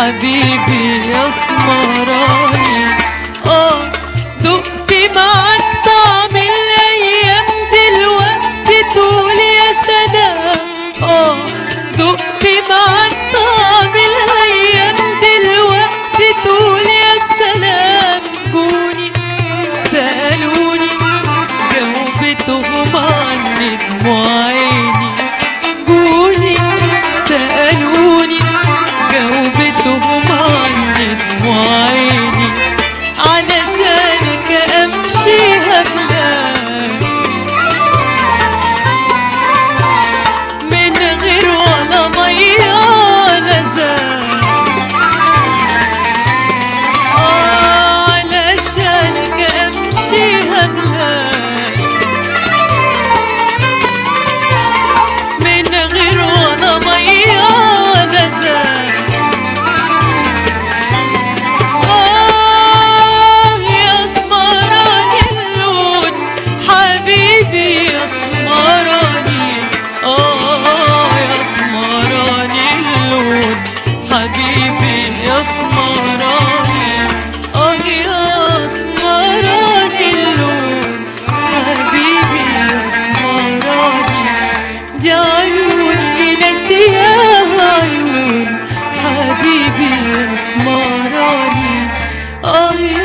حبيبي يا اسمراني اه دقت مع الطعم الايام دلوقتي تقول يا سلام اه دقت مع الطعم الايام دلوقتي تقول يا سلام جوني سألوني جاوبتهم عن دموع عيني جوني سألوني جاوبتهم عن دموع عيني علشانك أمشي هبلاك من غير ولا مية ولا زاد آه علشانك أمشي هبلاك من غير ولا مية ولا زاد آه يا اسمراني اللون حبيبي يا اسمراني آه يا اسمراني اللون حبيبي يا اسمراني آه يا اسمراني اللون حبيبي يا اسمراني دي عيون ناسياها عيون حبيبي يا اسمراني اه يا